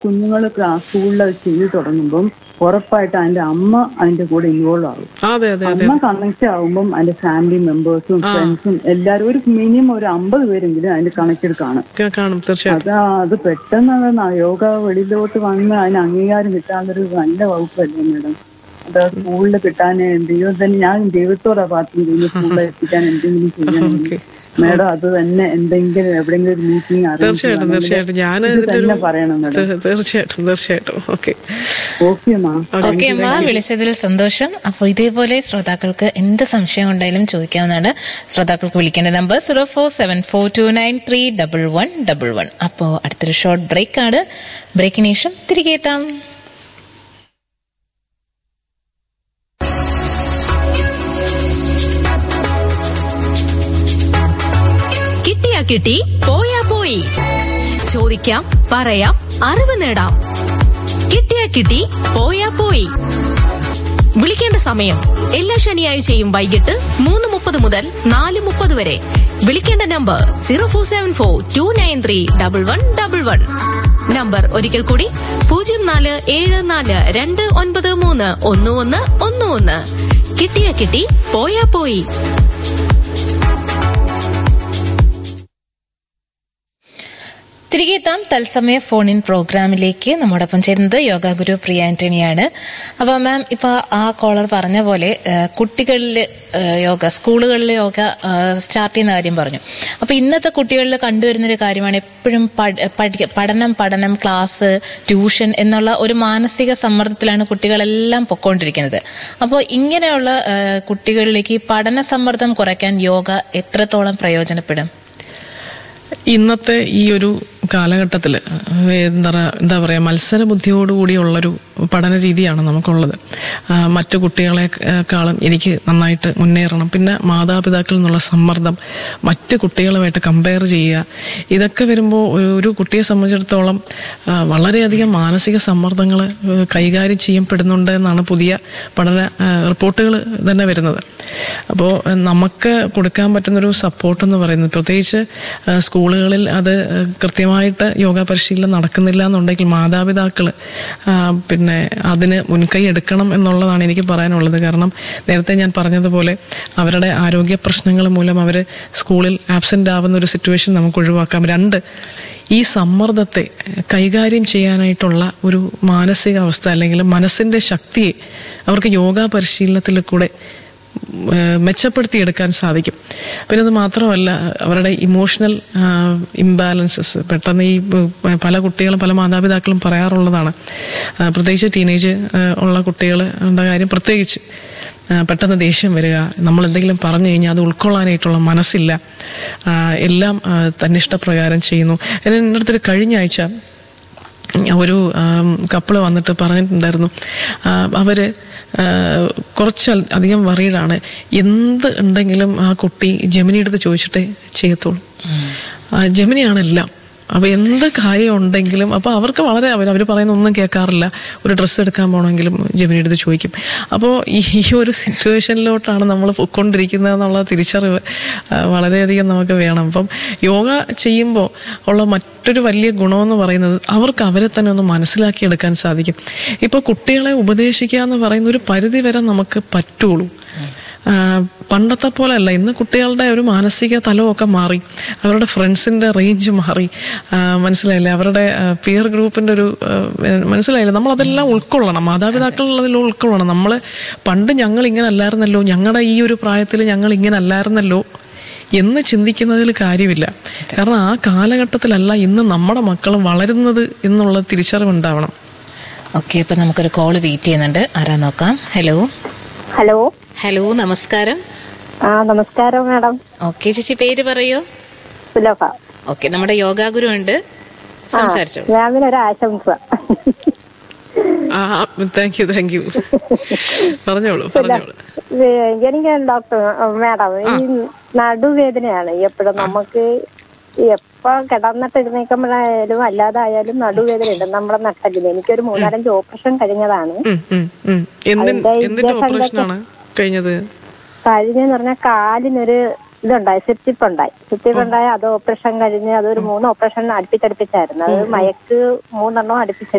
കുഞ്ഞുങ്ങൾ സ്കൂളിൽ അത് ചെയ്തു തുടങ്ങുമ്പം ഉറപ്പായിട്ട് അതിന്റെ അമ്മ അതിന്റെ കൂടെ ഇൻവോൾവ് ആകും അതെ അതെ അതെ അമ്മ കണക്ട് ആകുമ്പം അതിന്റെ ഫാമിലി മെമ്പേഴ്സും ഫ്രണ്ട്സും എല്ലാരും ഒരു മിനിമം ഒരു അമ്പത് പേരെങ്കിലും അതിന്റെ കണക്റ്റിൽ കാണും ക- കാണും തീർച്ചയായിട്ടും അതാ അത് പെട്ടെന്ന് അത് ന- യോഗ വെളിയിലോട്ട് വന്ന് അതിന് അംഗീകാരം കിട്ടാതൊരു നല്ല വകുപ്പല്ലേ മേഡം അത് സ്കൂളിൽ കിട്ടാൻ ദൈവം തന്നെ ഞാൻ ദൈവത്തോടാ പ്രാർത്ഥിക്കുന്നത് സ്കൂളിൽ എത്തിക്കാൻ എന്തെങ്കിലും ചെയ്യണം ഓക്കെ മേഡം അത് തന്നെ എന്തെങ്കിലും എവിടെയെങ്കിലും ഒരു മീറ്റിംഗ് തീർച്ചയായിട്ടും തീർച്ചയായിട്ടും ഞാൻ ഇത് ഇതിന്റെ ഒരു തന്നെ പറയണം മേഡം തീ- തീർച്ചയായിട്ടും തീർച്ചയായിട്ടും ഓക്കെ ഓക്കെ മാ ഓക്കെ അമ്മ വിളിച്ചതിൽ സന്തോഷം അപ്പോൾ ഇതേപോലെ ശ്രോതാക്കൾക്ക് എന്ത് സംശയം ഉണ്ടായാലും ചോദിക്കാവുന്നതാണ് ശ്രോതാക്കൾക്ക് വിളിക്കേണ്ട number zero four seven four two nine three double one double one അപ്പോൾ അടുത്തൊരു ഷോർട്ട് ബ്രേക്ക് ആണ് ബ്രേക്കിന് ശേഷം തിരികെ എത്താം കിട്ടിയാ കിട്ടി പോയാ പോയി ചോദിക്കാം പറയാം അറിവ് നേടാം കിട്ടിയാ കിട്ടി പോയാ പോയി വിളിക്കേണ്ട സമയം എല്ലാ ശനിയാഴ്ചയും വൈകിട്ട് മൂന്ന് മുപ്പത് മുതൽ നാല് മുപ്പത് വരെ വിളിക്കേണ്ട number zero four seven four two nine three double one double one number ഒരിക്കൽ കൂടി പൂജ്യം നാല് ഏഴ് നാല് രണ്ട് ഒൻപത് മൂന്ന് ഒന്ന് ഒന്ന് ഒന്ന് ഒന്ന് കിട്ടിയാ കിട്ടി പോയാ പോയി തിരികെ എത്താം തത്സമയ ഫോൺ ഇൻ പ്രോഗ്രാമിലേക്ക് നമ്മോടൊപ്പം ചേരുന്നത് യോഗ ഗുരു പ്രിയ ആന്റണിയാണ് അപ്പോൾ മാം ഇപ്പൊ ആ കോളർ പറഞ്ഞ പോലെ കുട്ടികളിൽ യോഗ സ്കൂളുകളിൽ യോഗ സ്റ്റാർട്ട് ചെയ്യുന്ന കാര്യം പറഞ്ഞു അപ്പൊ ഇന്നത്തെ കുട്ടികളിൽ കണ്ടുവരുന്ന ഒരു കാര്യമാണ് എപ്പോഴും പഠ- പഠിക്ക- പഠനം പഠനം ക്ലാസ് ട്യൂഷൻ എന്നുള്ള ഒരു മാനസിക സമ്മർദ്ദത്തിലാണ് കുട്ടികളെല്ലാം പൊക്കോണ്ടിരിക്കുന്നത് അപ്പോൾ ഇങ്ങനെയുള്ള ആ, കുട്ടികളിലേക്ക് ഈ പഠന സമ്മർദ്ദം കുറയ്ക്കാൻ യോഗ എത്രത്തോളം പ്രയോജനപ്പെടും ഇന്നത്തെ ഈ ഒരു കാലഘട്ടത്തിൽ എന്താ പറ- എന്താ പറയുക മത്സര ബുദ്ധിയോടുകൂടിയുള്ളൊരു പഠന രീതിയാണ് നമുക്കുള്ളത് ആ, മറ്റു കുട്ടികളെക്കാളും എനിക്ക് നന്നായിട്ട് മുന്നേറണം പിന്നെ മാതാപിതാക്കളിൽ നിന്നുള്ള സമ്മർദ്ദം മറ്റു കുട്ടികളുമായിട്ട് കമ്പയർ ചെയ്യുക ഇതൊക്കെ വരുമ്പോൾ ഒരു കുട്ടിയെ സംബന്ധിച്ചിടത്തോളം ആ, വളരെയധികം മാനസിക സമ്മർദ്ദങ്ങൾ കൈകാര്യം ചെയ്യപ്പെടുന്നുണ്ട് എന്നാണ് പുതിയ പഠന റിപ്പോർട്ടുകൾ തന്നെ വരുന്നത് അപ്പോൾ നമുക്ക് കൊടുക്കാൻ പറ്റുന്നൊരു സപ്പോർട്ട് എന്ന് പറയുന്നത് പ്രത്യേകിച്ച് ആ, സ്കൂളുകളിൽ അത് ആ, കൃത്യമായിട്ട് യോഗ പരിശീലനം നടക്കുന്നില്ല എന്നുണ്ടെങ്കിൽ മാതാപിതാക്കൾ പിന്നെ അതിന് മുൻകൈ എടുക്കണം എന്നുള്ളതാണ് എനിക്ക് പറയാനുള്ളത് കാരണം നേരത്തെ ഞാൻ പറഞ്ഞതുപോലെ അവരുടെ ആരോഗ്യ പ്രശ്നങ്ങൾ മൂലം അവർ സ്കൂളിൽ ആബ്സെൻ്റ് ആവുന്ന ഒരു സിറ്റുവേഷൻ നമുക്ക് ഒഴിവാക്കാം രണ്ട് ഈ സമ്മർദ്ദത്തെ കൈകാര്യം ചെയ്യാനായിട്ടുള്ള ഒരു മാനസികാവസ്ഥ അല്ലെങ്കിൽ മനസ്സിൻ്റെ ശക്തിയെ അവർക്ക് യോഗ പരിശീലനത്തിൽ കൂടെ ഏഹ് മെച്ചപ്പെടുത്തിയെടുക്കാൻ സാധിക്കും പിന്നെ അത് മാത്രമല്ല അവരുടെ ഇമോഷണൽ ഇംബാലൻസസ് പെട്ടെന്ന് ഈ ഏഹ് പല കുട്ടികളും പല മാതാപിതാക്കളും പറയാറുള്ളതാണ് ആ, പ്രത്യേകിച്ച് ടീനേജ് ഉള്ള കുട്ടികളുടെ കാര്യം പ്രത്യേകിച്ച് ആ, പെട്ടെന്ന് ദേഷ്യം വരിക നമ്മൾ എന്തെങ്കിലും പറഞ്ഞു കഴിഞ്ഞാൽ അത് ഉൾക്കൊള്ളാനായിട്ടുള്ള മനസ്സില്ല ആ, എല്ലാം ആ, തന്നിഷ്ടപ്രകാരം ചെയ്യുന്നു എൻ്റെ അടുത്തൊരു കഴിഞ്ഞ ആഴ്ച ഒരു കപ്പിള് വന്നിട്ട് പറഞ്ഞിട്ടുണ്ടായിരുന്നു ആ, അവര് ആ, കുറച്ച് അൽ- അധികം വറീഡാണ് എന്ത് ഉണ്ടെങ്കിലും ആ കുട്ടി ജമിനി എടുത്ത് ചോദിച്ചിട്ടേ ചെയ്യത്തുള്ളൂ ആ, ജമിനിയാണ് എല്ലാം അപ്പൊ എന്ത് കാര്യം ഉണ്ടെങ്കിലും അപ്പൊ അവർക്ക് വളരെ അവർ അവർ പറയുന്ന ഒന്നും കേൾക്കാറില്ല ഒരു ഡ്രസ്സ് എടുക്കാൻ പോകണമെങ്കിലും ജമിനി എടുത്ത് ചോദിക്കും അപ്പോൾ ഈ ഈ ഒരു സിറ്റുവേഷനിലോട്ടാണ് നമ്മൾ പൊയ്ക്കൊണ്ടിരിക്കുന്നത് എന്നുള്ള തിരിച്ചറിവ് ആ, വളരെയധികം നമുക്ക് വേണം അപ്പം യോഗ ചെയ്യുമ്പോൾ ഉള്ള മറ്റൊരു വലിയ ഗുണമെന്ന് പറയുന്നത് അവർക്ക് അവരെ തന്നെ ഒന്ന് മനസ്സിലാക്കിയെടുക്കാൻ സാധിക്കും ഇപ്പോൾ കുട്ടികളെ ഉപദേശിക്കുക എന്ന് പറയുന്ന ഒരു പരിധി വരെ നമുക്ക് പറ്റുള്ളൂ ആ, പണ്ടത്തെ പോലെ അല്ല ഇന്ന് കുട്ടികളുടെ ഒരു മാനസിക തലമൊക്കെ മാറി അവരുടെ ഫ്രണ്ട്സിന്റെ റേഞ്ച് മാറി ആ, മനസ്സിലായില്ലേ അവരുടെ പിയർ ഗ്രൂപ്പിന്റെ ഒരു ആ, മനസ്സിലായില്ലേ നമ്മൾ അതെല്ലാം ഉൾക്കൊള്ളണം മാതാപിതാക്കൾ അതിൽ ഉൾക്കൊള്ളണം നമ്മൾ പണ്ട് ഞങ്ങൾ ഇങ്ങനെ അല്ലായിരുന്നല്ലോ ഞങ്ങളുടെ ഈ ഒരു പ്രായത്തിൽ ഞങ്ങൾ ഇങ്ങനെ അല്ലായിരുന്നല്ലോ എന്ന് ചിന്തിക്കുന്നതിൽ കാര്യമില്ല കാരണം ആ കാലഘട്ടത്തിലല്ല ഇന്ന് നമ്മുടെ മക്കൾ വളരുന്നത് എന്നുള്ള തിരിച്ചറിവുണ്ടാവണം ഓക്കെ അപ്പൊ നമുക്കൊരു കോള് വെയിറ്റ് ചെയ്യുന്നുണ്ട് ആരാ നോക്കാം ഹലോ ഹലോ ഹലോ നമസ്കാരം ആ നമസ്കാരം മാഡം ഓക്കെ ചേച്ചി പേര് പറയൂ സുലഭ ഓക്കെ നമ്മുടെ യോഗാ ഗുരു ഉണ്ട് സംസാരിച്ചോ മാമിനൊരു ആശംസ ആ താങ്ക് യു താങ്ക് യു പറഞ്ഞോളൂ പറഞ്ഞോളൂ ഏ, എനിക്ക് ഡോക്ടർ മാഡം ഈ നടുവേദനയാണ് എപ്പോഴും നമുക്ക് എപ്പോ കിടന്നിട്ട് എഴുന്നേക്കുമ്പോഴായാലും അല്ലാതായാലും നടുവേദനയുണ്ട് നമ്മുടെ നട്ടലിൽ എനിക്കൊരു മൂന്നാലഞ്ച് ഓപ്പറേഷൻ കഴിഞ്ഞതാണ് ഉം, ഉം, ഉം. എന്തിൻ- അതിന്റെ എന്തിന്റെ ഇഞ്ചക്ഷൻ ഓപ്പറേഷൻ ആണ് കഴിഞ്ഞത് കഴിഞ്ഞെന്ന് പറഞ്ഞാൽ കാലിനൊരു ഇതുണ്ടായി സിറ്റിപ്പ് ഉണ്ടായി സിറ്റിപ്പ് ഉണ്ടായി അത് ഓപ്പറേഷൻ കഴിഞ്ഞ് അതൊരു മൂന്ന് ഓപ്പറേഷൻ അടുപ്പിച്ചടുപ്പിച്ചായിരുന്നു അത് മയക്ക് മൂന്നെണ്ണം അടുപ്പിച്ച്